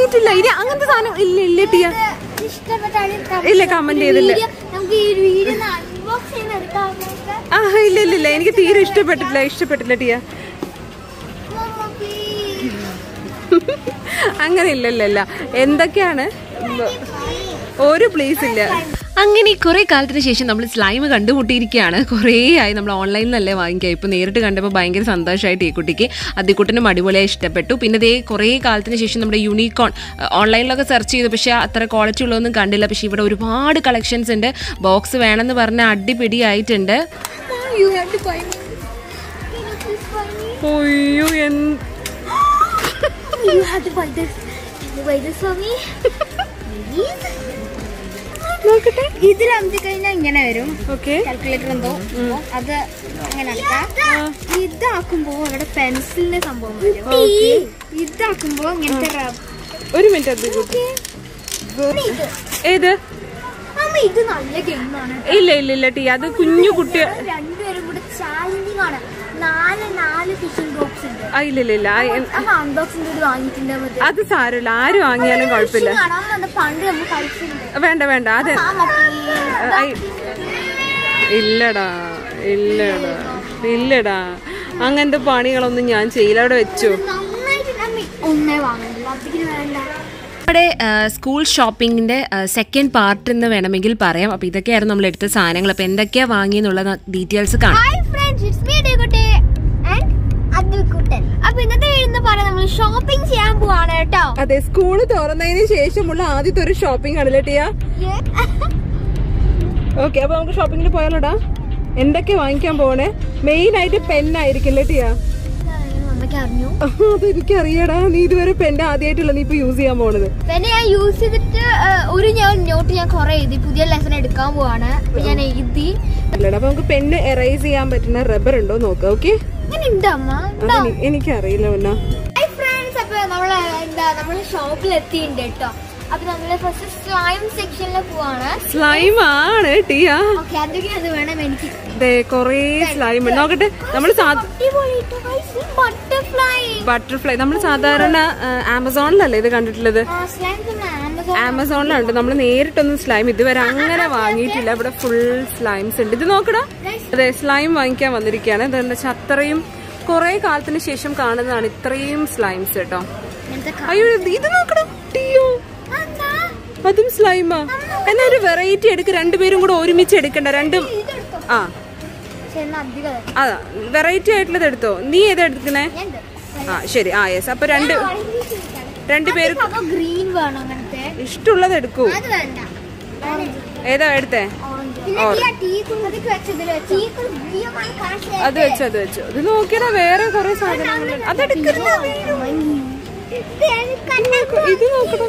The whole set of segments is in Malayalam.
വാങ്ങിയിട്ടില്ല ഇനി അങ്ങനത്തെ സാധനം ഇല്ല ഇല്ല ടിയ ഇഷ്ടപ്പെട്ടാണ് ഇല്ല, comment ചെയ്തില്ല. നമുക്ക് ഈ വീഡിയോ അൺബോക്സ് ചെയ്ത് എടുക്കാം നമുക്ക്. ആ ഇല്ല ഇല്ല ഇല്ല എനിക്ക് തീരെ ഇഷ്ടപ്പെട്ടില്ല ഇഷ്ടപ്പെട്ടില്ല ടിയ മമ്മ, please. അങ്ങനെ ഇല്ലല്ല എന്തൊക്കെയാണ് ഒരു പ്ലേസ് ഇല്ല അങ്ങനെ കുറെ കാലത്തിന് ശേഷം നമ്മൾ സ്ലൈം കണ്ടുമുട്ടിയിരിക്കുകയാണ് കുറേ ആയി നമ്മൾ ഓൺലൈനിലല്ലേ വാങ്ങിക്കുക ഇപ്പൊ നേരിട്ട് കണ്ടപ്പോൾ ഭയങ്കര സന്തോഷമായിട്ട് ഈ കുട്ടിക്ക് അതിക്കുട്ടനും അടിപൊളിയായി ഇഷ്ടപ്പെട്ടു പിന്നെ ദേ കുറേ കാലത്തിന് ശേഷം നമ്മുടെ യൂണിക്കോൺ ഓൺലൈനിലൊക്കെ സെർച്ച് ചെയ്തു പക്ഷേ അത്ര ക്വാളിറ്റി ഉള്ളതൊന്നും കണ്ടില്ല പക്ഷേ ഇവിടെ ഒരുപാട് കളക്ഷൻസ് ഉണ്ട് ബോക്സ് വേണമെന്ന് പറഞ്ഞ അടിപിടിയായിട്ടുണ്ട് You have to buy me. Can you please buy me? ഒയ്യോ എന്ത് You have to buy this. Can you buy this for me? Please? നോക്കട്ടെ ഇതിൽ അമിച്ച് കഴിഞ്ഞാൽ ഇങ്ങനെ വരും ഓക്കെ കാൽക്കുലേറ്റർ എന്തോ അപ്പൊ അത് അങ്ങനെ എടുക്കാം ഇതാക്കുമ്പോ അവിടെ പെൻസിലിന്റെ സംഭവം വരും ഇതാക്കുമ്പോ ഇങ്ങനത്തെ rub- ഒരു മിനിറ്റ് അത് കൂട്ടി. ഇത്. ഏത് അമ്മ ഇത് നല്ല ഗെയിമാണ് ഇല്ല ഇല്ല ഇല്ല ടീ അത് കുഞ്ഞു കുട്ടി രണ്ടുപേരും കൂടെ ചാലഞ്ചിങ് ആണ് നാല് നാല് ഫിഷിംഗ് ബോക്സ് ഉണ്ട് ആ ഇല്ല ഇല്ല ഇല്ല ആ, എൻ- അമ്മ അൺബോക്സിംഗ് ചെയ്ത് വാങ്ങിയിട്ടുണ്ട് മതി അത് സാരമില്ല ആര് വാങ്ങിയാലും കുഴപ്പമില്ല Fishing ആണ്. അമ്മ അത് പണ്ട് നമ്മൾ കളിച്ചിട്ടുണ്ട് വേണ്ട വേണ്ട അത് ആ മറ്റേ ഐ- ഇല്ലടാ ഇല്ലടാ ഇല്ലടാ അങ്ങനത്തെ പണികളൊന്നും ഞാൻ ചെയ്യില്ല അവിടെ വെച്ചു നന്നായിട്ട് അമ്മ ഒന്നേ വാങ്ങുന്നില്ല അതിന് വേണ്ട നമ്മുടെ സ്കൂൾ ഷോപ്പിങ്ങിന്റെ സെക്കൻഡ് പാർട്ട് എന്ന് വേണമെങ്കിൽ പറയാം അപ്പൊ ഇതൊക്കെയായിരുന്നു നമ്മൾ എടുത്ത സാധനങ്ങൾ അപ്പൊ എന്തൊക്കെയാ വാങ്ങിയെന്നുള്ള ഡീറ്റെയിൽസ് കാണാം ഹായ് ഫ്രണ്ട്സ് ഇറ്റ്സ് മീ ഡേകുട്ടി ആൻഡ് അബ്ദുൽകുട്ടൻ അപ്പൊ ഇന്നത്തെ വീഡിയോ പറയാം നമ്മൾ ഷോപ്പിംഗ് ചെയ്യാൻ പോവാണ് കേട്ടോ അതെ സ്കൂൾ തുറന്നതിന് ശേഷമുള്ള ആദ്യത്തെ ഒരു ഷോപ്പിംഗ് ആണല്ലേ ടിയ ഓക്കെ അപ്പൊ നമുക്ക് ഷോപ്പിങ്ങിന് പോയാലോടാ എന്തൊക്കെ വാങ്ങിക്കാൻ പോണേ മെയിൻ ആയിട്ട് പെന്നായിരിക്കില്ലേ ടിയ അമ്മയ്ക്ക് അറിഞ്ഞു അത് എനിക്കറിയടാ നീ ഇതുവരെ പെൻ ആദ്യമായിട്ടല്ല നീ ഇപ്പൊ യൂസ് ചെയ്യാൻ പോണത് പിന്നെ ഞാൻ യൂസ് ചെയ്തിട്ട് ആ, ഒരു ഞാൻ നോട്ട് ഞാൻ കുറെ എഴുതി പുതിയ ലെസൺ എടുക്കാൻ പോവാണ് അപ്പൊ ഞാൻ എഴുതി അല്ലടാ അപ്പൊ നമുക്ക് പെന്ന് എറൈസ് ചെയ്യാൻ പറ്റുന്ന റബ്ബർ ഉണ്ടോ നോക്കാം ഓക്കെ ഇങ്ങനെ ഉണ്ട് അമ്മ ഉണ്ടോ എനിക്കറിയില്ല ഒന്നാ ഹായ് ഫ്രണ്ട്സ് അപ്പൊ നമ്മള് എന്താ നമ്മള് ഷോപ്പിൽ എത്തിയിട്ടുണ്ട് കേട്ടോ അപ്പൊ നമ്മള് ഫസ്റ്റ് സ്ലൈം സെക്ഷനിൽ പോവാണ് സ്ലൈം ആണ് ടിയ ഓക്കെ എന്തൊക്കെയാ അത് വേണം എനിക്ക് ദേ കൊറേ സ്ലൈം ഉണ്ട് നോക്കട്ടെ നമ്മൾ ബട്ടർഫ്ലൈ ബട്ടർഫ്ലൈ നമ്മൾ സാധാരണ ആ, ആമസോണിലല്ലേ ഇത് കണ്ടിട്ടുള്ളത് സ്ലൈം ആമസോൺ ആമസോണിലുണ്ട് നമ്മൾ നേരിട്ടൊന്നും സ്ലൈം ഇതുവരെ അങ്ങനെ വാങ്ങിയിട്ടില്ല ഇവിടെ ഫുൾ സ്ലൈംസ് ഉണ്ട് ഇത് നോക്കടാ അതെ സ്ലൈം വാങ്ങിക്കാൻ വന്നിരിക്കുകയാണ് ഇതെന്താ വെച്ചാൽ അത്രയും കുറെ കാലത്തിന് ശേഷം കാണുന്നതാണ് ഇത്രയും സ്ലൈംസ് കേട്ടോ അയ്യോ ഇത് ഇത് നോക്കടാ ടിയോ അതും സ്ലൈമാ എന്നാ ഒരു വെറൈറ്റി എടുക്ക് രണ്ടുപേരും കൂടെ ഒരുമിച്ച് എടുക്കണ്ട രണ്ടും ആ അധികം അതാ വെറൈറ്റി ആയിട്ടുള്ളത് എടുത്തോ നീ ഏതാ എടുക്കുന്നേ ആ ശരി ആ യെസ് അപ്പൊ രണ്ട് രണ്ടുപേരും ഗ്രീൻ വേണം അങ്ങനത്തെ ഇഷ്ടമുള്ളത് എടുക്കൂ അത് വേണ്ട ഓറഞ്ച് ഏതാ എടുത്തേ പിന്നെ ടീ കുന്നതിക്ക് വെച്ചതിൽ വെച്ച് കാശ് അത് വെച്ചു അത് വെച്ചു ഇത് നോക്കിയാ വേറെ കുറെ സാധനങ്ങളുണ്ട് അതെടുക്കരുത് ഇത് നോക്കണം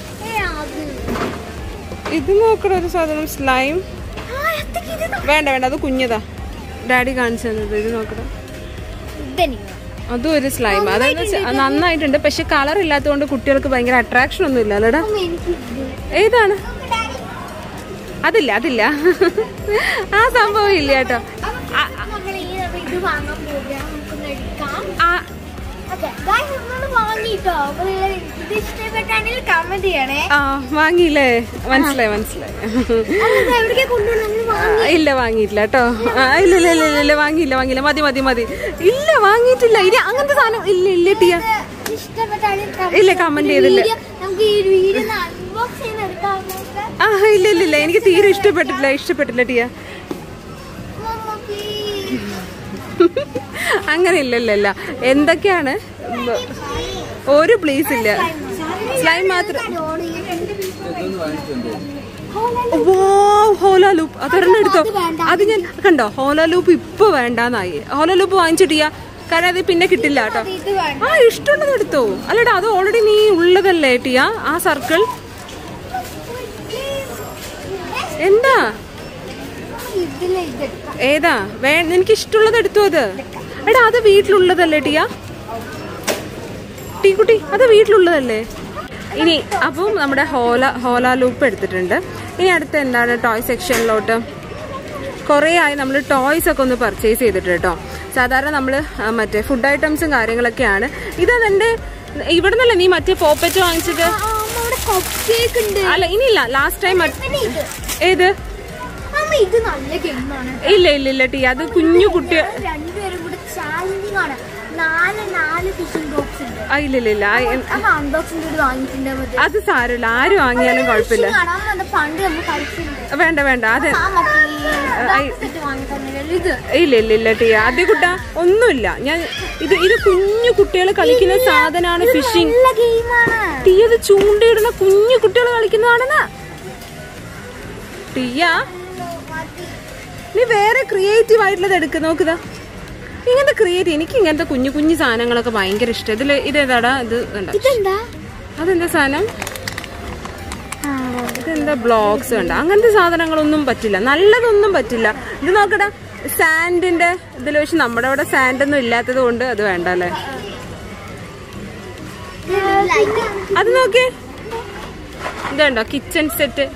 ഇത് നോക്കണ ഒരു സാധനം സ്ലൈം വേണ്ട വേണ്ട അത് കുഞ്ഞതാ ഡാഡി കാണിച്ചു തന്നത് ഇത് നോക്കണം അതും ഒരു സ്ലൈം അതെന്ന് വെച്ചാ നന്നായിട്ടുണ്ട് പക്ഷെ കളർ ഇല്ലാത്തതുകൊണ്ട് കുട്ടികൾക്ക് ഭയങ്കര അട്രാക്ഷൻ ഒന്നും ഇല്ല അല്ലടാ ഏതാണ് അതില്ല അതില്ല ആ സംഭവം ഇല്ല കേട്ടോ ആ- ഇത് വാങ്ങാൻ പോവുകയാണ് നമുക്കൊന്ന് എടുക്കാം ആ ഓക്കെ നമ്മൾ വാങ്ങിട്ടോ അപ്പൊ നിങ്ങൾ ഇത് ഇഷ്ടപ്പെട്ടാണെങ്കിൽ കമന്റ് ചെയ്യണേ ആ വാങ്ങിയില്ലേ മനസ്സിലായി മനസ്സിലായി അത് എവിടേക്കാ കൊണ്ടുപോകണം നമ്മൾ ആ, ഇല്ല വാങ്ങിയിട്ടില്ല കേട്ടോ ആ, ഇല്ല ഇല്ല ഇല്ല ഇല്ല, ഇല്ല വാങ്ങിയില്ല വാങ്ങിയില്ല മതി മതി മതി ഇല്ല വാങ്ങിയിട്ടില്ല ഇനി അങ്ങനത്തെ സാധനം ഇല്ല ഇല്ല ടിയ ഇഷ്ടപ്പെട്ടാണെങ്കിൽ ഇല്ല കമന്റ് ചെയ്തില്ല നമുക്ക് ഈ വീഡിയോ അൺബോക്സ് ചെയ്ത് എടുക്കാം നമുക്ക് ആ ഇല്ല ഇല്ല ഇല്ല എനിക്ക് തീരെ ഇഷ്ടപ്പെട്ടില്ല ഇഷ്ടപ്പെട്ടില്ല ടിയ മമ്മ, please. അങ്ങനെ ഇല്ല ഇല്ല ഇല്ല എന്തൊക്കെയാണ് ഉം, ഒരു പ്ലീസ് ഇല്ല സ്ലൈം മാത്രം ഹോല ലൂപ്പ് അതൊരെണ്ണം എടുത്തോ അത് ഞാൻ കണ്ടോ ഹോല ലൂപ്പ് ഇപ്പൊ വേണ്ടാന്നായി ഹോല ലൂപ്പ് വാങ്ങിച്ചിട്ടിയ കാരണം അത് പിന്നെ കിട്ടില്ല കേട്ടോ ഇത് വേണ്ട ആ ഇഷ്ടമുള്ളത് എടുത്തോ അല്ലടാ അത് ഓൾറെഡി നീ ഉള്ളതല്ലേ ടിയ ആ സർക്കിൾ എന്താ ഇതിലെ ഇതെടുക്കാം ഏതാ വേ നിനക്ക് ഇഷ്ടമുള്ളത് എടുത്തു അത് എടാ അത് വീട്ടിലുള്ളതല്ലേ ടിയ ടീ കുട്ടി അത് വീട്ടിലുള്ളതല്ലേ ഇനി അപ്പം നമ്മുടെ ഹോല ഹോല ലൂപ്പ് എടുത്തിട്ടുണ്ട് ഇനി അടുത്ത എന്താണ് ടോയ് സെക്ഷനിലോട്ട് കുറേ ആയി നമ്മൾ ടോയ്സ് ഒക്കെ ഒന്ന് പർച്ചേസ് ചെയ്തിട്ട് കേട്ടോ സാധാരണ നമ്മൾ മറ്റേ ഫുഡ് ഐറ്റംസും കാര്യങ്ങളൊക്കെയാണ് ഇത് എൻ്റെ ഇവിടെ നിന്നല്ല നീ മറ്റേ പോപ്പറ്റ് വാങ്ങിച്ചത് ആ, അമ്മ അവിടെ കപ്പ് കേക്ക് ഉണ്ട് അല്ല ഇനിയില്ല ലാസ്റ്റ് ടൈം പിന്നെ ഇത് ഏത് അമ്മ ഇത് നല്ല ഗെയിമാണ് ഇല്ല ഇല്ല ഇല്ല ടീ അത് കുഞ്ഞു കുട്ടി രണ്ടുപേരും കൂടെ ചാലഞ്ചിങ് ആണ് നാല് നാല് ഫിഷിംഗ് ബോക്സ് ഉണ്ട് ആ, ഇല്ല ഇല്ല ഇല്ല ആ, എൻ- അമ്മ അൺബോക്സിംഗ് കൂടി വാങ്ങിച്ചിട്ടുണ്ട് മറ്റേ അത് സാരമില്ല ആര് വാങ്ങിയാലും കുഴപ്പമില്ല fishing ആണ്. അമ്മ അത് പണ്ട് നമ്മൾ കളിച്ചിട്ടുണ്ട് വേണ്ട വേണ്ട അത് ആ മറ്റേ സെറ്റ് വാങ്ങി തന്നില്ലല്ലോ ഇത് ഇല്ല ഇല്ല ഇല്ല ടീ ആദ്യ കുട്ട ഒന്നുമില്ല ഞാൻ ഇത് ഇത് കുഞ്ഞു കുട്ടികൾ കളിക്കുന്ന സാധനമാണ് ഫിഷിംഗ് നല്ല ഗെയിമാണ് ടീ അത് ചൂണ്ടയിടുന്ന കുഞ്ഞു കുട്ടികൾ കളിക്കുന്നതാണെന്നാ ടീയ നീ വേറെ ക്രിയേറ്റീവ് ആയിട്ടുള്ളത് എടുക്ക് നോക്കുക ഇങ്ങനത്തെ ക്രിയേറ്റീവ് എനിക്ക് ഇങ്ങനത്തെ കുഞ്ഞു കുഞ്ഞു സാധനങ്ങളൊക്കെ ഭയങ്കര ഇഷ്ടം ഇതിൽ ഇതേതാടാ ഇത് കണ്ടോ ഇതെന്താ അതെന്താ സാധനം ഇതെന്താ ബ്ലോഗ്സ് ഉണ്ട് അങ്ങനത്തെ സാധനങ്ങളൊന്നും പറ്റില്ല നല്ലതൊന്നും പറ്റില്ല ഇത് നോക്കടാ സാൻഡിന്റെ ഇതിൽ പക്ഷെ നമ്മുടെ അവിടെ സാൻഡ് ഒന്നും ഇല്ലാത്തത് കൊണ്ട് അത് വേണ്ട അല്ലേ അത് നോക്കേ ഇതുണ്ടോ കിച്ചൺ സെറ്റ്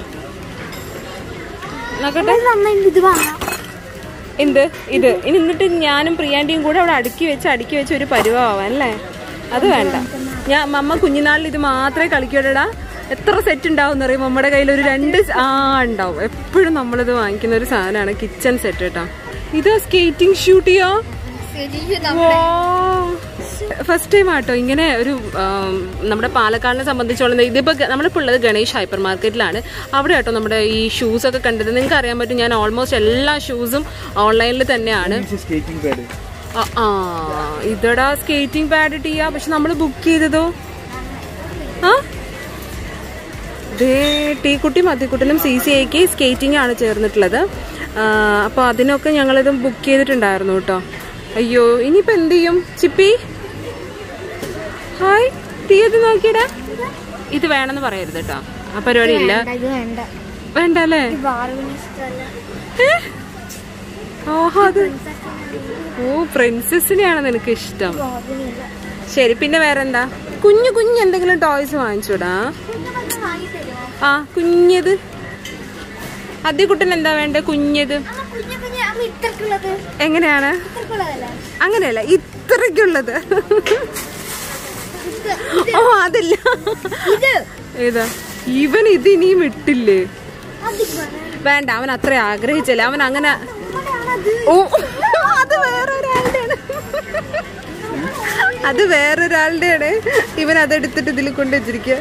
നോക്കട്ടെ ഇത് വാങ്ങാം എന്ത് ഇത് ഇനി എന്നിട്ട് ഞാനും പ്രിയാന്റിയും കൂടെ അവിടെ അടുക്കി വെച്ച് അടുക്കി വെച്ച് ഒരു പരുവാവാൻ അല്ലേ അത് വേണ്ട ഞാൻ മമ്മ കുഞ്ഞുനാളിൽ ഇത് മാത്രമേ കളിക്കോടാ എത്ര സെറ്റ് ഉണ്ടാവും അറിയും നമ്മുടെ കയ്യിൽ ഒരു രണ്ട് സ- ആ ഉണ്ടാവും എപ്പോഴും നമ്മളിത് വാങ്ങിക്കുന്ന ഒരു സാധനമാണ് കിച്ചൺ സെറ്റ് കേട്ടോ ഇത് സ്കേറ്റിംഗ് ഷൂട്ട് ചെയ്യോ ഫസ്റ്റ് ടൈം ആട്ടോ ഇങ്ങനെ ഒരു ആം, നമ്മുടെ പാലക്കാടിനെ സംബന്ധിച്ചോളം ഇതിപ്പോ ഗ- നമ്മളിപ്പോൾ ഉള്ളത് ഗണേഷ് ഹൈപ്പർ മാർക്കറ്റിലാണ് അവിടെ ആട്ടോ നമ്മുടെ ഈ ഷൂസ് ഒക്കെ കണ്ടത് നിങ്ങൾക്ക് അറിയാൻ പറ്റും ഞാൻ ഓൾമോസ്റ്റ് എല്ലാ ഷൂസും ഓൺലൈനിൽ തന്നെയാണ് സ്കേറ്റിംഗ് പാഡ് ആ, ആ ഇതടാ സ്കേറ്റിംഗ് പാഡ് ചെയ്യാ പക്ഷെ നമ്മൾ ബുക്ക് ചെയ്തതോ ആ ദേ ടീക്കുട്ടി മത്തിക്കുട്ടിലും സി സി ഐക്ക് സ്കേറ്റിംഗ് ആണ് ചേർന്നിട്ടുള്ളത് അപ്പോൾ അതിനൊക്കെ ഞങ്ങളിത് ബുക്ക് ചെയ്തിട്ടുണ്ടായിരുന്നു കേട്ടോ അയ്യോ ഇനിയിപ്പോൾ എന്ത് ചെയ്യും ചിപ്പി ഹായ് ടീ ഇത് നോക്കിയടാ ഇത് വേണമെന്ന് പറയരുത് കേട്ടോ ആ പരിപാടി ഇല്ല ഇത് വേണ്ട വേണ്ട അല്ലേ ബാറുവിന് ഇഷ്ടമല്ല ഏ? ഓഹോ അത് ഓ പ്രിൻസസിനെയാണ് നിനക്ക് ഇഷ്ടം ബാറുവിനില്ല ശരി പിന്നെ വേറെന്താ കുഞ്ഞു കുഞ്ഞു എന്തെങ്കിലും ടോയ്സ് വാങ്ങിച്ചൂടാ കുഞ്ഞു വാങ്ങി തരുമോ ആ കുഞ്ഞത് കുട്ടൻ എന്താ വേണ്ടേ കുഞ്ഞത് അമ്മ കുഞ്ഞു കുഞ്ഞു അമ്മ ഇത്രക്കുള്ളത് എങ്ങനെയാണ് ഇത്രക്കുള്ളതല്ലേ അങ്ങനെയല്ല ഇത്രയ്ക്കുള്ളത് ഇത് ഓ അതില്ല ഇത് ഏതാ ഇവൻ ഇത് ഇനിയും വിട്ടില്ലേ അത് വേണം. വേണ്ട അവൻ അത്ര ആഗ്രഹിച്ചല്ലേ അവൻ അങ്ങനെ ഇവിടെയാണത്. ഓ അത് വേറൊരാളുടെയാണ് അത് വേറൊരാളുടെയാണ് ഇവൻ അതെടുത്തിട്ട് ഇതിൽ കൊണ്ട് വെച്ചിരിക്കുക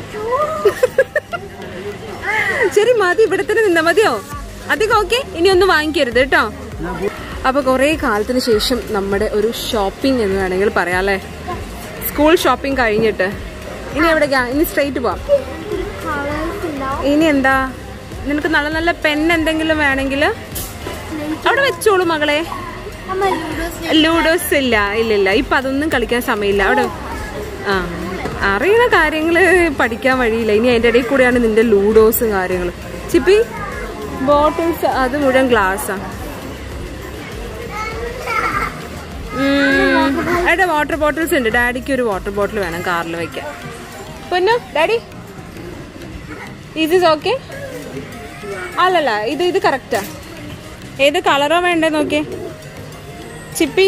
ശരി മതി ഇവിടെ തന്നെ നിന്നാ മതിയോ അധികം ഓക്കെ ഇനി ഒന്നും വാങ്ങിക്കരുത് കേട്ടോ അപ്പൊ കുറെ കാലത്തിന് ശേഷം നമ്മുടെ ഒരു ഷോപ്പിംഗ് എന്ന് വേണമെങ്കിൽ പറയാം അല്ലേ സ്കൂൾ ഷോപ്പിംഗ് കഴിഞ്ഞിട്ട് ഇനി എവിടേക്കാ ഇനി സ്ട്രെയിറ്റ് പോവാം ഒരു colours ഉണ്ടാവും. ഇനി എന്താ നിനക്ക് നല്ല നല്ല പെൻ എന്തെങ്കിലും വേണമെങ്കിൽ അവിടെ വെച്ചോളൂ മകളെ അമ്മ ലൂഡോസ് ലൂഡോസ് ഇല്ല ഇല്ല ഇല്ല ഇപ്പൊ അതൊന്നും കളിക്കാൻ സമയമില്ല അവിടെ ആ അറിയുന്ന കാര്യങ്ങള് പഠിക്കാൻ വഴിയില്ല ഇനി അതിന്റെ ഇടയിൽ കൂടെയാണ് നിന്റെ ലൂഡോസും കാര്യങ്ങളും ചിപ്പി ബോട്ടിൽസ് അത് മുഴുവൻ ഗ്ലാസ്സാ എടാ വാട്ടർ ബോട്ടിൽസ് ഉണ്ട് ഡാഡിക്ക് ഒരു വാട്ടർ ബോട്ടിൽ വേണം കാറിൽ വെക്കാൻ പൊന്നു ഡാഡി ഇത് ഓക്കെ അല്ലല്ല ഇത് ഇത് കറക്റ്റാ ഏത് കളറോ വേണ്ടേ നോക്കിയേ ചിപ്പി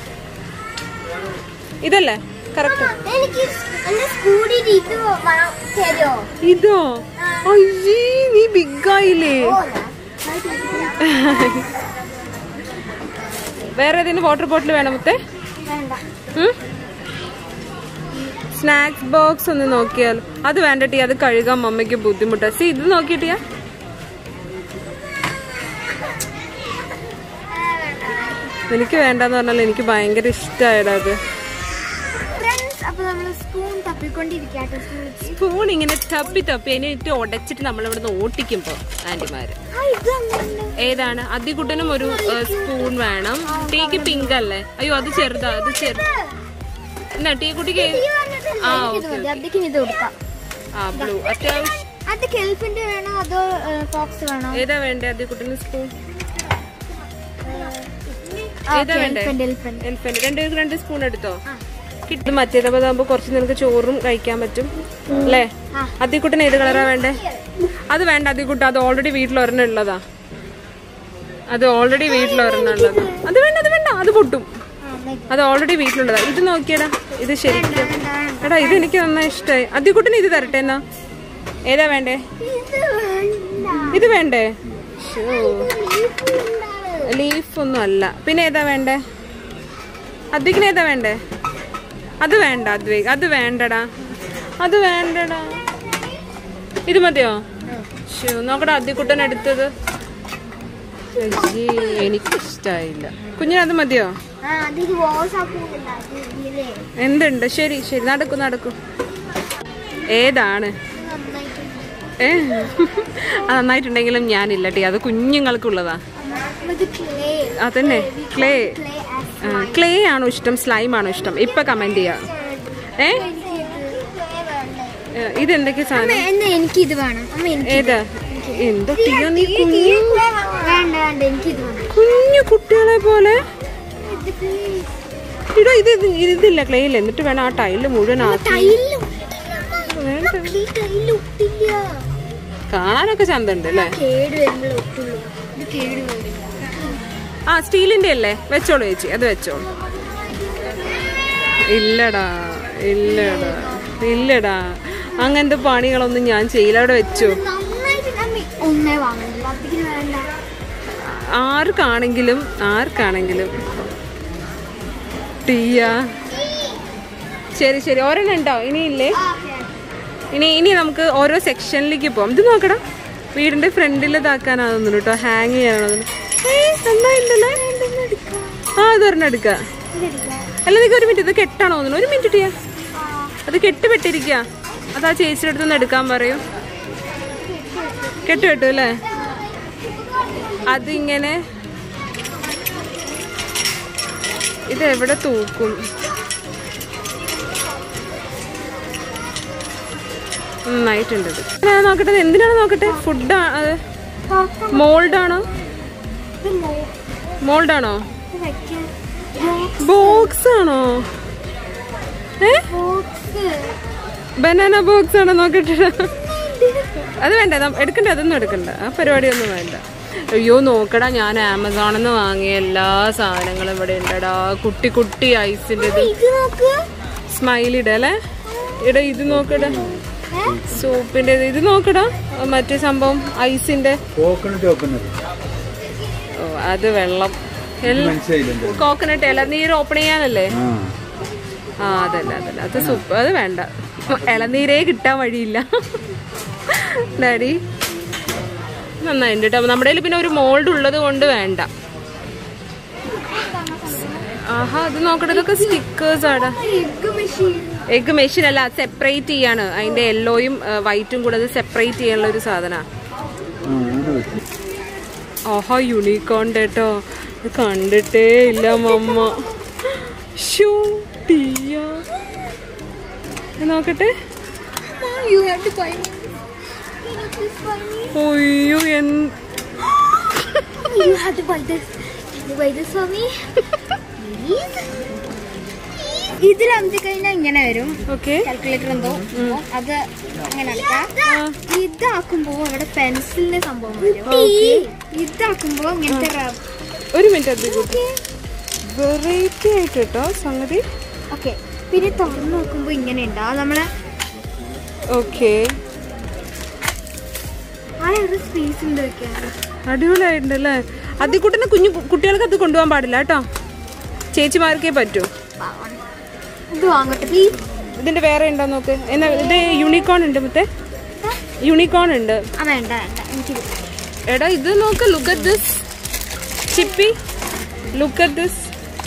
ഇതല്ലേ കറക്റ്റ് എനിക്ക് എന്റെ സ്കൂളിൽ ഇത് വ- തരുമോ ഇതോ അയ്യേ നീ ബിഗ് ആയില്ലേ വേറെ ഏതെങ്കിലും വാട്ടർ ബോട്ടിൽ വേണം മുത്തേ വേണ്ട സ്നാക്സ് ബോക്സ് ഒന്ന് നോക്കിയാൽ അത് വേണ്ട ടീ അത് കഴുകാൻ മമ്മയ്ക്ക് ബുദ്ധിമുട്ടാ സി ഇത് നോക്കിയിട്ടിയാ എനിക്ക് വേണ്ടെന്ന് പറഞ്ഞാൽ എനിക്ക് ഭയങ്കര ഇഷ്ടമായടാ അത് ഫ്രണ്ട്സ് അപ്പൊ നമ്മള് സ്പൂൺ തപ്പിക്കൊണ്ടിരിക്കാട്ടോ സ്കൂളിൽ സ്പൂൺ ഇങ്ങനെ തപ്പി തപ്പി അതിനെ ഉടച്ചിട്ട് നമ്മൾ ഇവിടെ നിന്ന് ഓട്ടിക്കുമ്പോ ആന്റിമാര് ആ ഇത് അങ്ങനെ ഏതാണ് അതികുട്ടനും ഒരു സ്പൂൺ വേണം ടീക്ക് പിങ്ക് അല്ലേ അയ്യോ അത് ചെറുതാ അത് ചെറു എന്നാ ടീ കുട്ടിക്ക് ഏത്- ആ ഇത് ഓക്കെ മതി അതൊക്കെ ഇത് കൊടുക്കാം ആ ബ്ലൂ അത്യാവശ്യം അത് കെൽപ്പിന്റെ വേണോ അതോ ഫോക്സ് വേണോ ഏതാ വേണ്ടേ അതികുട്ടന് സ്പൂൺ ആ, ഏതാ വേണ്ടേ എലിഫന്റ് എലിഫന്റ് എലിഫന്റ് രണ്ട് രണ്ട് സ്പൂൺ എടുത്തോ കിട്ടും മറ്റേതാകുമ്പോ കുറച്ച് നിനക്ക് ചോറും കഴിക്കാൻ പറ്റും അല്ലേ ആ. അതിക്കുട്ടൻ ഏത് കളറാ വേണ്ടേ അത് വേണ്ട അതിക്കുട്ട അത് ഓൾറെഡി വീട്ടിൽ ഒരെണ്ണം ഉള്ളതാ അത് ഓൾറെഡി വീട്ടിൽ ഒരെണ്ണം ഉള്ളത് അത് വേണ്ട അത് വേണ്ട അത് പൊട്ടും ആ, അത് ഓൾറെഡി വീട്ടിലുള്ളതാ ഇത് നോക്കിയടാ ഇത് ശരിക്കും എടാ ഇത് എനിക്ക് നന്നായി ഇഷ്ടമായി അതിക്കുട്ടിന് ഇത് തരട്ടെ എന്നാ ഏതാ വേണ്ടേ ഇത് വേണ്ടേ ലീഫ് ഒന്നും അല്ല പിന്നെ ഏതാ വേണ്ടേ അദ്വിക്കിന് ഏതാ വേണ്ടേ അത് വേണ്ട അദ്വൈക് അത് വേണ്ടടാ അത് വേണ്ടടാ ഇത് മതിയോ ശോ, നോക്കടാ അദ്വിക്കുട്ടൻ എടുത്തത് അയ്യേ, എനിക്കിഷ്ടായില്ല കുഞ്ഞിന് അത് മതിയോ ആ അതിന് വാട്സാപ്പ് ഇതിലേ എന്തുണ്ട് ശരി ശരി നടക്കൂ നടക്കൂ ഏതാണ് ഏ അത് നന്നായിട്ടുണ്ടെങ്കിലും ഞാനില്ല ടീ അത് കുഞ്ഞുങ്ങൾക്കുള്ളതാ ഇത് ക്ലേ അതന്നെ ക്ലേ ക്ലേ ആസ് ക്ലേ ആണോ ഇഷ്ടം സ്ലൈം ആണോ ഇഷ്ടം ഇപ്പൊ കമന്റ് ചെയ്യാം ഏ ഏ, ഇതെന്തൊക്കെ സാധനം എന്നാ എനിക്ക് ഇത് വേണം അമ്മ എനിക്ക് ഏതാ എന്താ ടീയ നീ കുഞ്ഞു വേണ്ട വേണ്ട എനിക്ക് ഇത് വേണം കുഞ്ഞു കുട്ടികളെ പോലെ ഇത് please. ഇടോ ഇത് ഇത് ഇതില്ല ക്ലേ ഇല്ല എന്നിട്ട് വേണം ആ ടൈല് മുഴുവൻ ആക്കി ടൈലില് ഒട്ടില്ല വേണ്ട ഈ ടൈലിൽ ഒട്ടില്ല കാണാനൊക്കെ ചന്തണ്ട് അല്ലേ കേട് വരുമ്പോൾ ഒട്ടുള്ളൂ ഇത് കേട് വരില്ല ആ സ്റ്റീലിന്റെ അല്ലേ വെച്ചോളൂ ചേച്ചി അത് വെച്ചോളൂ ഇല്ലടാ ഇല്ലടാ ഇല്ലടാ അങ്ങനത്തെ പണികളൊന്നും ഞാൻ ചെയ്യില്ല അവിടെ വെച്ചു നന്നായിട്ട് അമ്മ ഒന്നേ വാങ്ങുന്നില്ല അതിന് വേണ്ട ആർക്കാണെങ്കിലും ആർക്കാണെങ്കിലും ടീയ ശരി ശരി ഒരെണ്ണം ഉണ്ടോ ഇനിയില്ലേ ഇനി ഇനി നമുക്ക് ഓരോ സെക്ഷനിലേക്ക് പോവാം ഇത് നോക്കടാ വീടിന്റെ ഫ്രണ്ടിൽ ഇതാക്കാനാ തോന്നുന്നു കേട്ടോ ഹാങ് ചെയ്യാനാണോ നന്നായിണ്ടല്ലേ ആ അതൊരെണ്ണം എടുക്ക അല്ല നിനക്ക് ഒരു മിനിറ്റ് ഇത് കെട്ടാണോ തോന്നുന്നു ഒരു മിനിറ്റ് ടീയ അത് കെട്ട് പെട്ടിരിക്കുക അത് ആ ചേച്ചിയുടെ അടുത്ത് നിന്ന് എടുക്കാൻ പറയും കെട്ട് കെട്ടു അല്ലേ അതിങ്ങനെ ഇത് എവിടെ തൂക്കും നന്നായിട്ടുണ്ട് ഇത് ഞാൻ നോക്കട്ടെ ഇത് എന്തിനാണ് നോക്കട്ടെ ഫുഡ് അത് മോൾഡ് ആണോ മോൾഡ് ആണോ ബോക്സ് ആണോ ഏ ബനാന ബോക്സ് ആണോ നോക്കട്ടെ അത് വേണ്ട നം- എടുക്കണ്ട അതൊന്നും എടുക്കണ്ട ആ പരിപാടിയൊന്നും വേണ്ട അയ്യോ നോക്കടാ ഞാൻ ആമസോണിൽ നിന്ന് വാങ്ങിയ എല്ലാ സാധനങ്ങളും ഇവിടെ ഉണ്ടടാ കുട്ടി കുട്ടി ഐസിന്റെ ഇത് ഇത് നോക്ക് സ്മൈൽ ഇടല്ലേ ഇട ഇത് നോക്കടാ സോപ്പിന്റെ ഇത് ഇത് നോക്കടാ ആ മറ്റേ സംഭവം ഐസിന്റെ കോക്കനട്ട് ഓപ്പണർ ഓ അത് വെള്ളം എല്ലാം മനസ്സിലായില്ല കോക്കനട്ട് ഇളനീര് ഓപ്പൺ ചെയ്യാനല്ലേ ആ ആ അതല്ല അതല്ല അത് സൂപ്പർ അത് വേണ്ട ഇളനീരേ കിട്ടാൻ വഴിയില്ല ഡാഡി നന്നായിട്ടുണ്ട് കേട്ടോ നമ്മുടെ കയ്യിൽ പിന്നെ ഒരു മോൾഡ് ഉള്ളത് കൊണ്ട് വേണ്ട ആഹാ അത് നോക്കട്ടെ ഇതൊക്കെ സ്റ്റിക്കേഴ്സ് ആണ് എഗ് മെഷീൻ എഗ് മെഷീൻ അല്ല സെപ്പറേറ്റ് ചെയ്യാണ് അതിന്റെ യെല്ലോയും വൈറ്റും കൂടെ അത് സെപ്പറേറ്റ് ചെയ്യാനുള്ള ഒരു സാധന ആ അത് വെച്ചു ആഹാ യൂണിക്കോൺ കേട്ടോ ഇത് കണ്ടിട്ടേ ഇല്ല മമ്മ ഷൂ ടീയ ഇത് നോക്കട്ടെ you have to buy me. Can you please buy me? ഒയ്യോ എന്ത് You have to buy this. Can you buy this for me? Please? ഇതിൽ അഞ്ച് കഴിഞ്ഞാൽ ഇങ്ങനെ വരും ഓക്കെ കാൽക്കുലേറ്റർ എന്തോ അത് അങ്ങനെ അടക്കാം ഇതാക്കുമ്പോ അവിടെ പെൻസിലിന്റെ സംഭവം വരും ഇതാക്കുമ്പോ ഇങ്ങനത്തെ റബ് ഒരു മിനിറ്റ് അത് വെറൈറ്റി ആയിട്ട് കേട്ടോ സംഗതി ഓക്കെ പിന്നെ തുറന്നു നോക്കുമ്പോ ഇങ്ങനെ ഉണ്ടാവും നമ്മളെ ഓക്കെ ആ ഒരു സ്പേസ് ഉണ്ട് വെക്കാൻ അടിപൊളിയായിട്ടുണ്ടല്ലേ അതിക്കുട്ടനെ കുഞ്ഞു കുട്ടികൾക്ക് അത് കൊണ്ടുപോകാൻ പാടില്ല കേട്ടോ ചേച്ചിമാർക്കേ പറ്റൂ ഇത് വാങ്ങട്ടെ പ്ലീസ് ഇതിന്റെ വേറെ ഉണ്ടോ നോക്ക് എന്നാ ഇത് യൂണിക്കോൺ ഉണ്ട് മുത്തേ യൂണിക്കോൺ ഉണ്ട് ആ വേണ്ട വേണ്ട എനിക്കിത് എടാ ഇത് നോക്ക് look at this Chippi look at this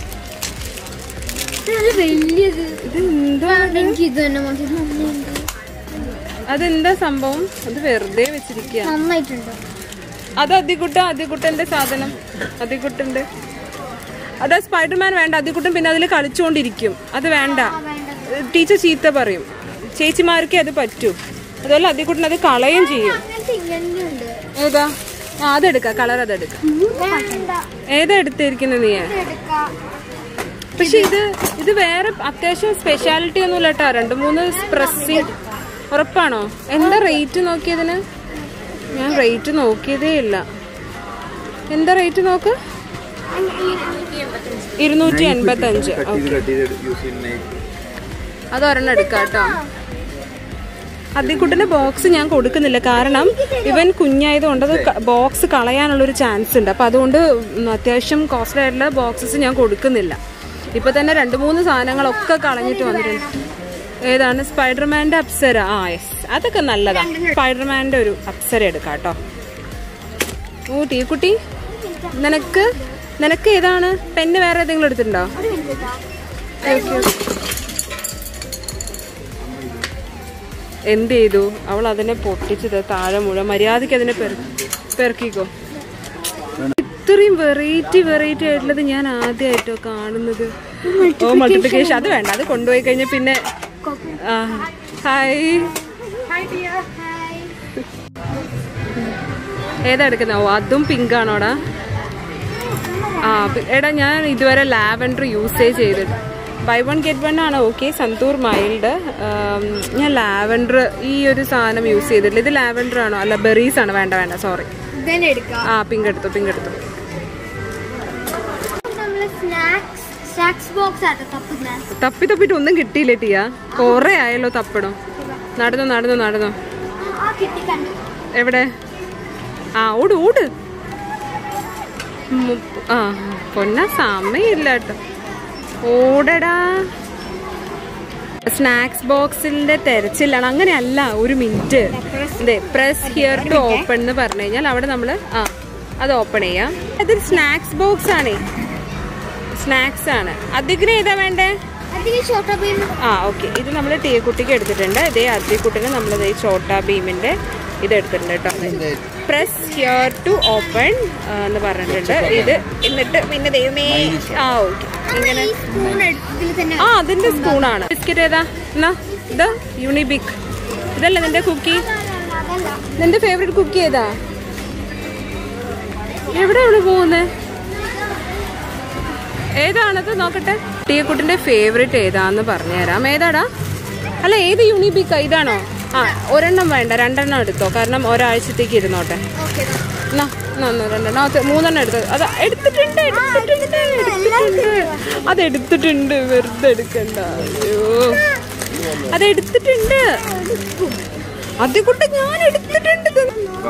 ഇത് നല്ല വലിയത് ഇത് എന്താ വേണ്ട, എനിക്ക് ഇത് തന്നെ മതി ഇത് നന്നായിട്ടുണ്ട് അതെന്താ സംഭവം അത് വെറുതെ വെച്ചിരിക്കുക നന്നായിട്ടുണ്ട് അത് അതികുട്ട അതികുട്ടന്റെ സാധനം അതികുട്ടന്റെ അതാ സ്പൈഡർമാൻ വേണ്ട അതികുട്ടൻ പിന്നെ അതിൽ കളിച്ചുകൊണ്ടിരിക്കും അത് വേണ്ട ടീച്ചർ ചീത്ത പറയും ചേച്ചിമാർക്കേ അത് പറ്റൂ അതുപോലെ അതികുട്ടൻ അത് കളയും ചെയ്യും അങ്ങനത്തെ ഇങ്ങനെയുണ്ട് ഏതാ ആ അതെടുക്കാം കളർ അതെടുക്കാം വേണ്ട ഏതാ എടുത്തിരിക്കുന്നത് നീ എടുക്കാം പക്ഷെ ഇത് ഇത് വേറെ അത്യാവശ്യം സ്പെഷ്യാലിറ്റി ഒന്നുമില്ല കേട്ടോ രണ്ട് മൂന്ന് പ്രസ്സിങ് ഉറപ്പാണോ എന്താ റേറ്റ് നോക്കിയതിന് ഞാൻ റേറ്റ് നോക്കിയതേ ഇല്ല എന്താ റേറ്റ് നോക്ക് ഇരുന്നൂറ്റി എൺപത്തി അഞ്ച് കട്ട് ചെയ്ത് കട്ട് ചെയ്ത് യൂസ് ചെയ്യുന്ന അത് ഒരെണ്ണം എടുക്കാം കേട്ടോ അതിക്കുട്ടിന്റെ ബോക്സ് ഞാൻ കൊടുക്കുന്നില്ല കാരണം ഇവൻ കുഞ്ഞായതുകൊണ്ട് അത് ബോക്സ് കളയാനുള്ളൊരു ചാൻസ് ഉണ്ട് അപ്പം അതുകൊണ്ട് ഉം അത്യാവശ്യം കോസ്റ്റ്ലി ആയിട്ടുള്ള ബോക്സസ് ഞാൻ കൊടുക്കുന്നില്ല ഇപ്പൊ തന്നെ രണ്ട് മൂന്ന് സാധനങ്ങളൊക്കെ കളഞ്ഞിട്ട് വന്നിട്ടുണ്ട് ഏതാണ് സ്പൈഡർമാന്റെ അപ്സര ആ യെസ് അതൊക്കെ നല്ലതാ സ്പൈഡർമാന്റെ ഒരു അപ്സര എടുക്കാം കേട്ടോ ഓ ടീക്കുട്ടി നിനക്ക് നിനക്ക് ഏതാണ് പെണ്ണ് വേറെ ഏതെങ്കിലും എടുത്തിട്ടുണ്ടോ എന്ത് ചെയ്തു അവൾ അതിനെ പൊട്ടിച്ചത് താഴെ മുഴുവൻ മര്യാദയ്ക്ക് അതിനെ പെറു പെറുക്കിക്കോ ഇത്രയും വെറൈറ്റി വെറൈറ്റി ആയിട്ടുള്ളത് ഞാൻ ആദ്യമായിട്ടോ കാണുന്നത് ഓ മൾട്ടിപ്ലിക്കേഷൻ അത് വേണ്ട അത് കൊണ്ടുപോയി കഴിഞ്ഞാൽ പിന്നെ ആ ഹായ് ഏതാ എടുക്കുന്നത് ഓ അതും പിങ്ക് ആണോടാ ആ പി- എടാ ഞാൻ ഇതുവരെ ലാവൻഡർ യൂസേ ചെയ്തിട്ട് ബൈ വൺ ഗെറ്റ് വൺ ആണ് ഓക്കെ സന്തൂർ മൈൽഡ് ഞാൻ ലാവൻഡർ ഈ ഒരു സാധനം യൂസ് ചെയ്തിട്ടില്ല ഇത് ലാവൻഡർ ആണോ അല്ല ബെറീസ് ആണ് വേണ്ട വേണ്ട സോറി ഇതന്നെ എടുക്കാം ആ പിങ്ക് എടുത്തു പിങ്ക് എടുത്തു നമ്മള് സ്നാക്സ് സ്നാക്സ് ബോക്സ് ആട്ടോ തപ്പുന്നത് തപ്പി തപ്പിട്ട് ഒന്നും കിട്ടിയില്ല ടിയ കൊറേ ആയല്ലോ തപ്പണം നടന്നു നടന്നു നടന്നു ആ കിട്ടി കണ്ടു എവിടെ ആ ഓട് ഓട് മുപ്പ- ആ പൊന്ന സമയമില്ല കേട്ടോ ഓടടാ സ്നാക്സ് ബോക്സിന്റെ തെരച്ചിലാണ് അങ്ങനെയല്ല ഒരു മിനിറ്റ് അതെ പ്രസ് ഹിയർ ടു ഓപ്പൺ എന്ന് പറഞ്ഞു കഴിഞ്ഞാൽ അവിടെ നമ്മൾ ആ അത് ഓപ്പൺ ചെയ്യാം അതൊരു സ്നാക്സ് ബോക്സ് ആണേ സ്നാക്സ് ആണ് അതിന് ഏതാ വേണ്ടേ അതിന് ചോട്ടാ ഭീം ആ ഓക്കെ ഇത് നമ്മൾ ടീക്കുട്ടിക്ക് എടുത്തിട്ടുണ്ട് ഇതേ അതിക്കുട്ടിന് നമ്മൾ ഈ ചോട്ടാ ഭീമിന്റെ ഇത് എടുത്തിട്ടുണ്ട് കേട്ടോ പ്രസ് ഹിയർ ടു ഓപ്പൺ എന്ന് പറഞ്ഞിട്ടുണ്ട് ഇത് എന്നിട്ട് പിന്നെ ദൈവമേ ആ ഓക്കെ ഇങ്ങനെ ഈ സ്പൂൺ ഇതിൽ തന്നെ ആ അതിന്റെ സ്പൂണാണ് ബിസ്ക്കറ്റ് ഏതാ എന്നാ ഇത് യൂണിബിക് ഇതല്ല നിന്റെ കുക്കി അതല്ല നിന്റെ ഫേവറേറ്റ് കുക്കി ഏതാ എവിടെയാണ് പോകുന്നത് ഏതാണത് നോക്കട്ടെ ടീക്കുട്ടിന്റെ ഫേവറേറ്റ് ഏതാന്ന് പറഞ്ഞുതരാം ഏതാടാ അല്ല ഏത് യൂണിബിക്ക ഇതാണോ ആ ഒരെണ്ണം വേണ്ട രണ്ടെണ്ണം എടുത്തോ കാരണം ഒരാഴ്ചത്തേക്ക് ഇരുന്നോട്ടെ ഓക്കെ എന്നാ, എന്നാ, എന്നാ, രണ്ടെണ്ണം അത് മൂന്നെണ്ണം എടുത്തു അത് എടുത്തിട്ടുണ്ട് എടുത്തിട്ടുണ്ട് എടുത്തിട്ടുണ്ട് അത് എടുത്തിട്ടുണ്ട് വെറുതെ എടുക്കണ്ട അയ്യോ അത് എടുത്തിട്ടുണ്ട് അത് കൊണ്ട് ഞാൻ എടുത്തിട്ടുണ്ട് ഇത്.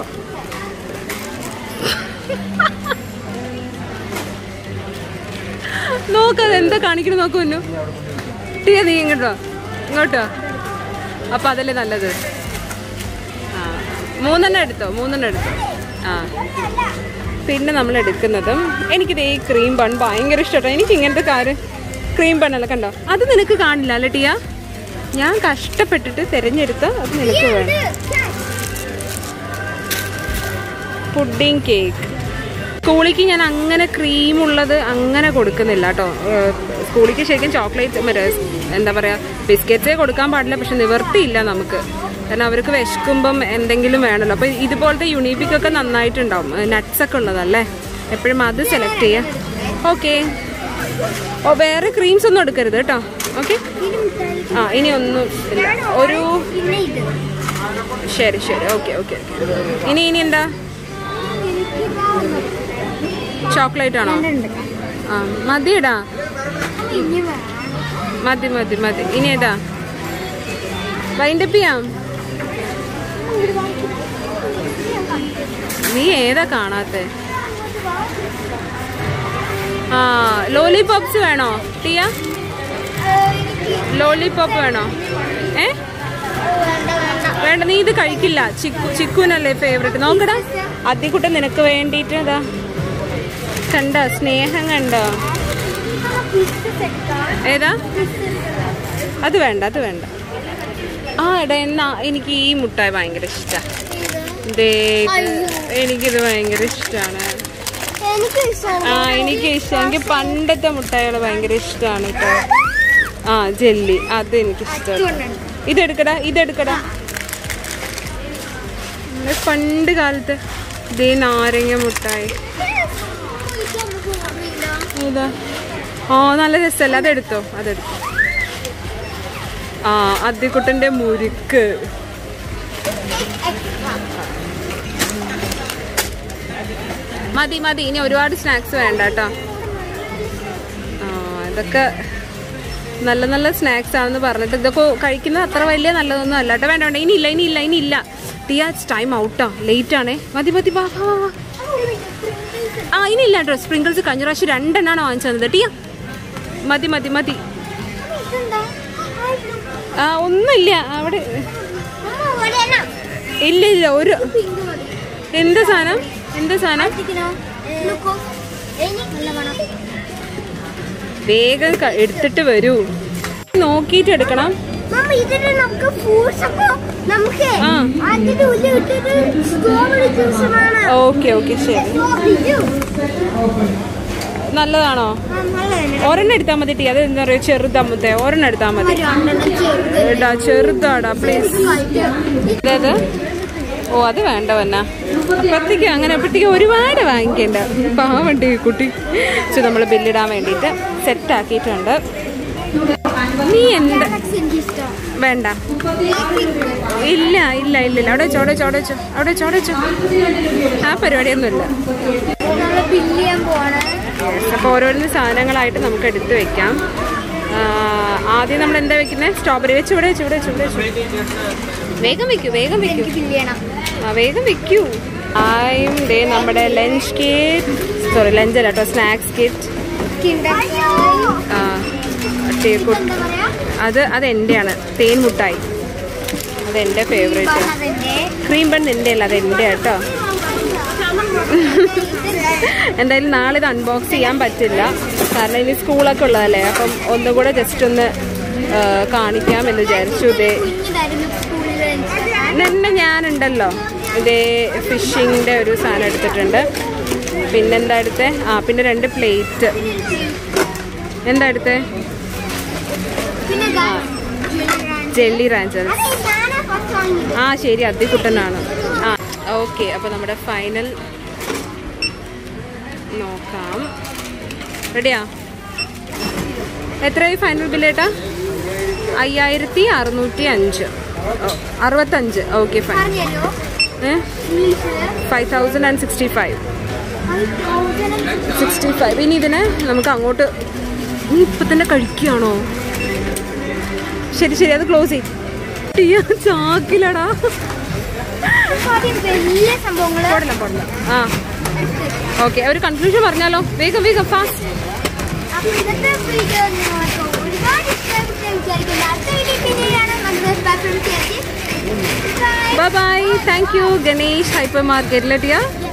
നോക്കത് എന്താ കാണിക്കണം നോക്കൂ എന്നു ടീ നീ ഇങ്ങോട്ടോ ഇങ്ങോട്ടോ അപ്പൊ അതല്ലേ നല്ലത് ആ മൂന്നെണ്ണം എടുത്തോ മൂന്നെണ്ണം എടുത്തോ ആ പിന്നെ നമ്മൾ എടുക്കുന്നതും എനിക്കിത് ഈ ക്രീം ബൺ ഭയങ്കര ഇഷ്ടട്ടോ എനിക്ക് ഇങ്ങനത്തെ കാര്യം ക്രീം ബണ്ണല്ല കണ്ടോ അത് നിനക്ക് കാണില്ല അല്ലേ ടിയ ഞാൻ കഷ്ടപ്പെട്ടിട്ട് തിരഞ്ഞെടുത്ത അത് നിനക്ക് വേണം പുഡിംഗ് കേക്ക് സ്കൂളിക്ക് ഞാൻ അങ്ങനെ ക്രീം ഉള്ളത് അങ്ങനെ കൊടുക്കുന്നില്ല കേട്ടോ സ്കൂളിക്ക് ശരിക്കും ചോക്ലേറ്റ് മറ്റേ എന്താ പറയാ ബിസ്ക്കറ്റ്സേ കൊടുക്കാൻ പാടില്ല പക്ഷെ നിവർത്തിയില്ല നമുക്ക് കാരണം അവർക്ക് വിശക്കുമ്പം എന്തെങ്കിലും വേണമല്ലോ അപ്പൊ ഇതുപോലത്തെ യുണീബിക് ഒക്കെ നന്നായിട്ടുണ്ടാവും നട്ട്സ് ഒക്കെ ഉള്ളതല്ലേ എപ്പോഴും അത് സെലക്ട് ചെയ്യാം ഓക്കെ ഓ വേറെ ക്രീംസ് ഒന്നും എടുക്കരുത് കേട്ടോ ഓക്കെ ആ ഇനി ഒന്നും ഇല്ല ഒരു പിന്നെ ഇത് ശരി ശരി ഓക്കെ ഓക്കെ ഇനി ഇനി എന്താ ചോക്ലേറ്റ് ആണോ ആ മതിയടാ ഇനി വേണം മതി മതി മതി ഇനി ഏതാ വൈൻഡപ്പ് ചെയ്യാം നീ ഏതാ കാണാത്തെ ആ ലോലിപോപ്സ് വേണോ ടിയ ലോലിപോപ്പ് വേണോ ഏ വേണ്ട വേണ്ട വേണ്ട നീ ഇത് കഴിക്കില്ല ചിക്കു ചിക്കുനല്ലേ ഫേവറേറ്റ് നോക്കടാ അതിക്കുട്ട നിനക്ക് വേണ്ടിയിട്ട് ഇതാ കണ്ട സ്നേഹം കണ്ടോ ഏതാ അത് വേണ്ട അത് വേണ്ട ആ എടാ എന്നാ എനിക്ക് ഈ മുട്ടായി ഭയങ്കര ഇഷ്ടമാണ് എനിക്കിത് ഭയങ്കര ഇഷ്ടമാണ് എനിക്ക് ഇഷ്ടമാണ് ആ എനിക്ക് ഇഷ്ടം എനിക്ക് പണ്ടത്തെ മുട്ടായികൾ ഭയങ്കര ഇഷ്ടമാണ് കേട്ടോ ആ ജെല്ലി അത് എനിക്ക് ഇഷ്ടമാണ് ഇതെടുക്കടാ ഇതെടുക്കടാ നമ്മള് പണ്ട് കാലത്ത് ഇതേ നാരങ്ങ മുട്ടായി ഏതാ ആ നല്ല രസമല്ല അതെടുത്തോ അതെടുത്തോ ആ അദ്ദിക്കുട്ടന്റെ മുരുക്ക് മതി മതി ഇനി ഒരുപാട് സ്നാക്സ് വേണ്ട കേട്ടോ ഇതൊക്കെ നല്ല നല്ല സ്നാക്സ് ആണെന്ന് പറഞ്ഞിട്ട് ഇതൊക്കെ കഴിക്കുന്നത് അത്ര വലിയ നല്ലതൊന്നും അല്ല കേട്ടോ വേണ്ട വേണ്ട ഇനി ഇല്ല ഇനി ഇല്ല ഇനി ഇല്ല ടിയ ടൈം ഔട്ടാ ലേറ്റ് ആണേ മതി മതി വാ വാ, വാ, വാ. ആ ഇനി ഇല്ല കേട്ടോ സ്പ്രിങ്കിൾസ് കഴിഞ്ഞ പ്രാവശ്യം രണ്ടെണ്ണാണ് വാങ്ങിച്ചു തന്നത് ടിയ മതി മതി മതി ആ ഒന്നുമില്ല അവിടെ ഇല്ല ഇല്ല ഒരു എന്ത് സാധനം എന്ത് സാധനം വേഗം ക- എടുത്തിട്ട് വരൂ നോക്കിയിട്ട് എടുക്കണം ഇതിന് നമുക്ക് ഫ്രൂട്ട്സ് ഒക്കെ നമുക്ക് ആ. അതിന്റെ ഉള്ളിൽ ഇട്ടിട്ട് സ്ട്രോബെറി ജ്യൂസ് വേണം ഓക്കെ ഓക്കെ ശരി സ്ട്രോബെറി ജ്യൂസ് നല്ലതാണോ ഒരെണ്ണം എടുത്താൽ മതി ടീ അത് എന്താ പറയുക ചെറുതമ്മത്തെ ഒരെണ്ണം എടുത്താൽ മതി എടാ ചെറുതാടാ പ്ലീസ് അതായത് ഓ അത് വേണ്ട വന്ന അപ്പത്തേക്ക് അങ്ങനെ അപ്പത്തേക്ക് ഒരുപാട് വാങ്ങിക്കണ്ട പാവണ്ടി കുട്ടി പക്ഷെ നമ്മൾ ബില്ലിടാൻ വേണ്ടിയിട്ട് സെറ്റ് ആക്കിയിട്ടുണ്ട് നീ എന്ത് വേണ്ട ഇല്ല ഇല്ല ഇല്ല ഇല്ല അവിടെ വെച്ചോ അവിടെ വെച്ചോ അവിടെ വെച്ചോ അവിടെ വെച്ചോ അവിടെ വെച്ചോ ആ പരിപാടിയൊന്നുമില്ല നമ്മള് ബില്ല് ചെയ്യാൻ പോവാണ് അപ്പോൾ ഓരോരുന്ന സാധനങ്ങളായിട്ട് നമുക്ക് എടുത്ത് വെക്കാം ആ, ആദ്യം നമ്മൾ എന്താ വെക്കുന്നത് സ്ട്രോബെറി വെച്ച് ഇവിടെ വെച്ച് ഇവിടെ വെച്ച് ഇവിടെ വെച്ച് വേഗം വെക്കൂ വേഗം വെക്കൂ എനിക്ക് ബില്ല് ചെയ്യണം ആ വേഗം വെക്കൂ ആയും ദേ നമ്മുടെ ലഞ്ച് കിറ്റ് സോറി ലഞ്ച് അല്ല കേട്ടോ സ്നാക്സ് കിറ്റ് കിൻഡർ ആ ടീ കുട്ട് എന്താ പറയാ അത് അത് എൻ്റെയാണ് തേൻ മുട്ടായി അത് എൻ്റെ ഫേവറേറ്റ് അതിന്റെ ക്രീം ബൺ നിൻ്റെ അല്ല അത് എൻ്റെ കേട്ടോ എന്തായാലും നാളെ ഇത് അൺബോക്സ് ചെയ്യാൻ പറ്റില്ല കാരണം ഇനി സ്കൂളൊക്കെ ഉള്ളതല്ലേ അപ്പം ഒന്നും കൂടെ ജസ്റ്റ് ഒന്ന് ആ, കാണിക്കാം എന്ന് വിചാരിച്ചു ഇതേ കുഞ്ഞിതായിരുന്നു സ്കൂളിൽ തന്നെ ഞാനുണ്ടല്ലോ ഇതേ ഫിഷിങ്ങിൻ്റെ ഒരു സാധനം എടുത്തിട്ടുണ്ട് പിന്നെന്താ എടുത്തേ ആ പിന്നെ രണ്ട് പ്ലേറ്റ് എന്താ എടുത്തേ പിന്നെ ജെല്ലി റാഞ്ചൽസ് അതെ ഞാനാ ഫസ്റ്റ് വാങ്ങിയത് ആ ശരി അതികുട്ടനാണ് ആ ഓക്കെ അപ്പോൾ നമ്മുടെ ഫൈനൽ നോക്കാം റെഡിയാ എത്രയായി ഫൈനൽ ബില്ലേട്ടാ അയ്യായിരത്തി അറുന്നൂറ്റി അഞ്ച് ഓ, അറുപത്തഞ്ച് ഓക്കെ ഫൈൻ പറഞ്ഞല്ലോ ഏ ഇംഗ്ലീഷില് five thousand and sixty five five thousand sixty five ഇനി ഇതിനെ നമുക്ക് അങ്ങോട്ട് നീ ഇപ്പം തന്നെ കഴിക്കുകയാണോ ശരി ശരി അത് ക്ലോസ് ചെയ്യും ചാക്കിലടാ ആദ്യം വലിയ സംഭവങ്ങള് പോടണം പോടണം ആ ഓക്കെ ഒരു കൺക്ലൂഷൻ പറഞ്ഞാലോ വേഗം വേഗം ഫാസ്റ്റ് അപ്പൊ ഇന്നത്തെ വീഡിയോ നിങ്ങൾക്ക് ഒരുപാട് ഇഷ്ടപ്പെട്ടു വിചാരിക്കുന്നു അടുത്ത വീഡിയോ പിന്നീടാണ് നമുക്ക് സ്പെഷ്യൽ ചേച്ചി bye bye thank you Ganesh hyper മാർക്കറ്റിലെത്തിയാ